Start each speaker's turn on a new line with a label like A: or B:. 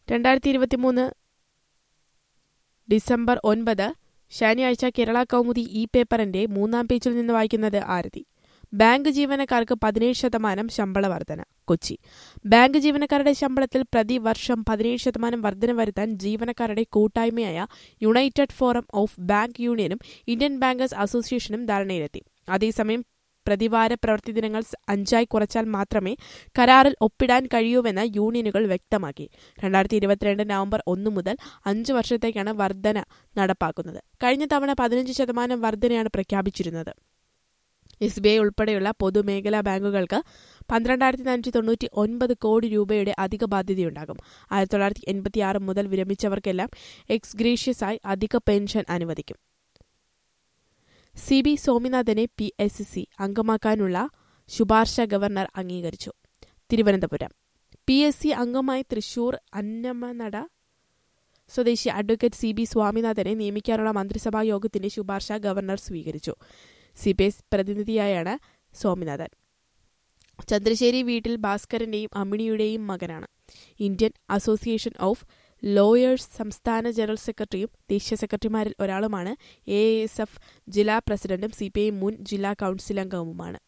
A: രണ്ടായിരത്തി ഇരുപത്തിമൂന്ന് ഡിസംബർ ഒൻപത് ശനിയാഴ്ച കേരള കൗമുദി ഇ പേപ്പറിന്റെ മൂന്നാം പേജിൽ നിന്ന് വായിക്കുന്നത് ആരതി ബാങ്ക് ജീവനക്കാർക്ക് പതിനേഴ് ശതമാനം ശമ്പള വർധന കൊച്ചി ബാങ്ക് ജീവനക്കാരുടെ ശമ്പളത്തിൽ പ്രതിവർഷം പതിനേഴ് ശതമാനം വർധന വരുത്താൻ ജീവനക്കാരുടെ കൂട്ടായ്മയായ യുണൈറ്റഡ് ഫോറം ഓഫ് ബാങ്ക് യൂണിയനും ഇന്ത്യൻ ബാങ്കേഴ്സ് അസോസിയേഷനും ധാരണയിലെത്തി അതേസമയം പ്രതിവാര പ്രവൃത്തി ദിനങ്ങൾ അഞ്ചായി കുറച്ചാൽ മാത്രമേ കരാറിൽ ഒപ്പിടാൻ കഴിയൂവെന്ന് യൂണിയനുകൾ വ്യക്തമാക്കി രണ്ടായിരത്തി ഇരുപത്തിരണ്ട് നവംബർ ഒന്ന് മുതൽ അഞ്ച് വർഷത്തേക്കാണ് വർധന നടപ്പാക്കുന്നത് കഴിഞ്ഞ തവണ പതിനഞ്ച് ശതമാനം വർധനയാണ് പ്രഖ്യാപിച്ചിരുന്നത് എസ് ബി ഐ ഉൾപ്പെടെയുള്ള പൊതുമേഖലാ ബാങ്കുകൾക്ക് പന്ത്രണ്ടായിരത്തി നാനൂറ്റി തൊണ്ണൂറ്റി ഒൻപത് കോടി രൂപയുടെ അധിക ബാധ്യതയുണ്ടാകും ആയിരത്തി തൊള്ളായിരത്തി എൺപത്തി ആറ് മുതൽ വിരമിച്ചവർക്കെല്ലാം എക്സ്ഗ്രേഷ്യസായി അധിക പെൻഷൻ അനുവദിക്കും സി ബി സ്വാമിനാഥനെ പി എസ് സി അംഗമാക്കാനുള്ള ശുപാർശ ഗവർണർ അംഗീകരിച്ചു തിരുവനന്തപുരം പി എസ് സി അംഗമായി തൃശൂർ അന്നമനട സ്വദേശി അഡ്വക്കേറ്റ് സി ബി സ്വാമിനാഥനെ നിയമിക്കാനുള്ള മന്ത്രിസഭാ യോഗത്തിന്റെ ശുപാർശ ഗവർണർ സ്വീകരിച്ചു സി പി എസ് പ്രതിനിധിയായാണ് സ്വാമിനാഥൻ ചന്ദ്രശ്ശേരി വീട്ടിൽ ഭാസ്കരന്റെയും അമ്മിണിയുടെയും മകനാണ് ഇന്ത്യൻ അസോസിയേഷൻ ഓഫ് ലോയേഴ്സ് സംസ്ഥാന ജനറൽ സെക്രട്ടറിയും ദേശീയ സെക്രട്ടറിമാരിൽ ഒരാളുമാണ് എ എസ് എഫ് ജില്ലാ പ്രസിഡന്റും സി പി ഐ മുൻ ജില്ലാ കൌൺസിൽ അംഗവുമാണ്